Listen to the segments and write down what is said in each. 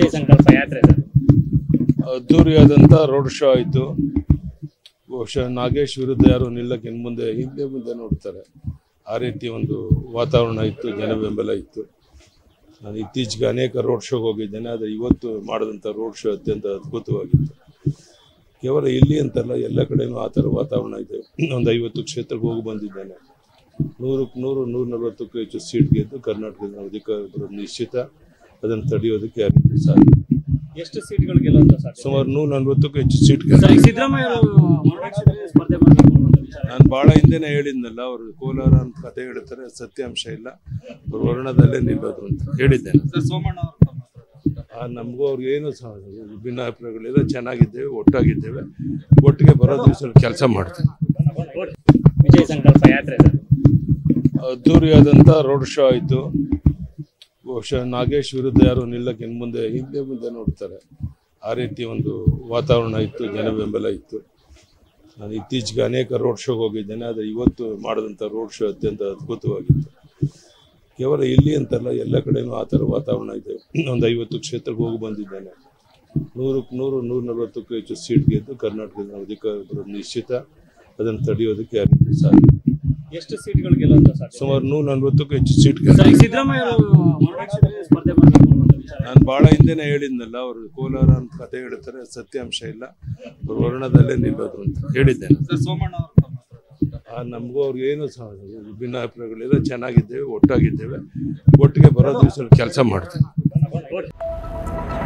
ವಿಜಯ ಸಂಕಲ್ಪ ಯಾತ್ರೆ sir ಅದ್ದೂರಿಯಾದಂಥ road show ಆಯಿತು ಬಹುಶಃ ನಾಗೇಶ್ ವಿರುದ್ಧ ಯಾರು ನಿಲ್ಲಕ್ಕೆ ಇನ್ನು ಮುಂದೆ ಹಿಂದೆ ಮುಂದೆ ನೋಡ್ತಾರೆ ಆ ರೀತಿ ಒಂದು ವಾತಾವರಣ ಇತ್ತು ಜನ ಬೆಂಬಲ ಇತ್ತು ನಾನು ಇತ್ತೀಚೆಗೆ ಅನೇಕ ರೋಡ್ ಶೋಗೆ ಹೋಗಿದ್ದೇನೆ ಆದರೆ ಇವತ್ತು ಮಾಡಿದಂಥ ರೋಡ್ ಶೋ ಅತ್ಯಂತ ಅದ್ಭುತವಾಗಿತ್ತು ಕೇವಲ ಇಲ್ಲಿ ಅಂತಲ್ಲ ಎಲ್ಲ ಕಡೆನೂ ಆ ಥರ ವಾತಾವರಣ ಇದೆ ಒಂದು ಐವತ್ತು ಕ್ಷೇತ್ರಕ್ಕೆ ಹೋಗಿ ಬಂದಿದ್ದೇನೆ ನೂರಕ್ಕೆ ನೂರು ನೂರ ನಲವತ್ತಕ್ಕೂ ಹೆಚ್ಚು ಸೀಟ್ ಗೆದ್ದು ಕರ್ನಾಟಕದ ಅಧಿಕಾರ ಬರೋದು ನಿಶ್ಚಿತ ಅದನ್ನು ತಡೆಯೋದಕ್ಕೆ ಯಾರಿಗೂ ಸಾಧ್ಯ ಎಷ್ಟು ಸೀಟ್ಗಳು ಗೆಲ್ಲುವಂತ ಸಾಧ್ಯ ಸುಮಾರು ನೂರ ನಲ್ವತ್ತಕ್ಕೂ ಹೆಚ್ಚು ಸೀಟ್ ಗೆದ್ದು ಸರ್, ಈಗ ಸಿದ್ದರಾಮಯ್ಯ ಅವರು ಮರುಪಕ್ಷದಲ್ಲಿ ಸ್ಪರ್ಧೆ ಮಾಡಬೇಕು ಅನ್ನೋ ವಿಚಾರ ನಾನು ಭಾಳ ಹಿಂದೆನೇ ಹೇಳಿದ್ನಲ್ಲ ಅವರು ಕೋಲಾರ ಅಂತ ಕತೆ ಹೇಳ್ತಾರೆ ಸತ್ಯಾಂಶ ಇಲ್ಲ ಅವ್ರು ವರ್ಣದಲ್ಲೇ ನಿಲ್ಲೋದು ಅಂತ ಹೇಳಿದ್ದೇನೆ ಆ, ನಮಗೂ ಅವ್ರಿಗೆ ಏನು ಸಹ ಭಿನ್ನಾಭಿಪ್ರಾಯಗಳಿಲ್ಲ ಚೆನ್ನಾಗಿದ್ದೇವೆ ಒಟ್ಟಾಗಿದ್ದೇವೆ ಒಟ್ಟಿಗೆ ಬರೋ ದಿವಸ ಕೆಲಸ ಮಾಡ್ತೀವಿ ವಿಜಯ ಸಂಕಲ್ಪ ಯಾತ್ರೆ ಸರ್ ಅದ್ದೂರಿಯಾದಂಥ ರೋಡ್ ಶೋ ಆಯಿತು ಬಹುಶಃ ನಾಗೇಶ್ ವಿರುದ್ಧ ಯಾರು ನಿಲ್ಲಕ್ಕೆ ಇನ್ನು ಮುಂದೆ ಹಿಂದೆ ಮುಂದೆ ನೋಡ್ತಾರೆ ಆ ರೀತಿ ಒಂದು ವಾತಾವರಣ ಇತ್ತು ಜನ ಬೆಂಬಲ ಇತ್ತು ನಾನು ಇತ್ತೀಚೆಗೆ ಅನೇಕ ರೋಡ್ ಶೋಗೆ ಹೋಗಿದ್ದೇನೆ ಆದರೆ ಇವತ್ತು ಮಾಡಿದಂಥ ರೋಡ್ ಶೋ ಅತ್ಯಂತ ಅದ್ಭುತವಾಗಿತ್ತು ಕೇವಲ ಇಲ್ಲಿ ಅಂತಲ್ಲ ಎಲ್ಲ ಕಡೆನೂ ಆ ಥರ ವಾತಾವರಣ ಇದೆ ಒಂದು ಐವತ್ತು ಕ್ಷೇತ್ರಕ್ಕೆ ಹೋಗಿ ಬಂದಿದ್ದೇನೆ ನೂರಕ್ಕೆ ನೂರು ನೂರ ನಲವತ್ತಕ್ಕೂ ಹೆಚ್ಚು ಸೀಟ್ ಗೆದ್ದು ಕರ್ನಾಟಕದ ಅಧಿಕಾರ ಬರೋದು ನಿಶ್ಚಿತ ಅದನ್ನು ತಡೆಯೋದಕ್ಕೆ ಯಾರಿಗೂ ಸಾಧ್ಯ ಎಷ್ಟು ಸೀಟ್ಗಳು ಗೆಲ್ಲುವಂತ ಸಾಧ್ಯ ಸುಮಾರು ನೂರ ನಲ್ವತ್ತಕ್ಕೂ ಹೆಚ್ಚು ಸೀಟ್ ಸರ್, ಈಗ ಸಿದ್ದರಾಮಯ್ಯ ಅವರು ಮರುಪಕ್ಷದಲ್ಲಿ ಸ್ಪರ್ಧೆ ಮಾಡಬೇಕು ಅನ್ನೋ ವಿಚಾರ ನಾನು ಭಾಳ ಹಿಂದೆನೇ ಹೇಳಿದ್ನಲ್ಲ ಅವರು ಕೋಲಾರ ಅಂತ ಕತೆ ಹೇಳ್ತಾರೆ ಸತ್ಯಾಂಶ ಇಲ್ಲ ಅವ್ರು ವರ್ಣದಲ್ಲೇ ನಿಲ್ಲೋದು ಅಂತ ಹೇಳಿದ್ದೇನೆ ಆ, ನಮಗೂ ಅವ್ರಿಗೆ ಏನು ಸಹ ಭಿನ್ನಾಭಿಪ್ರಾಯಗಳಿಲ್ಲ ಚೆನ್ನಾಗಿದ್ದೇವೆ ಒಟ್ಟಾಗಿದ್ದೇವೆ ಒಟ್ಟಿಗೆ ಬರೋ ದಿವಸ ಕೆಲಸ ಮಾಡ್ತೀವಿ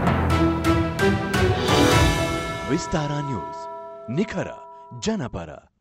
ವಿಸ್ತಾರ ನ್ಯೂಸ್ ನಿಖರ ಜನಪರ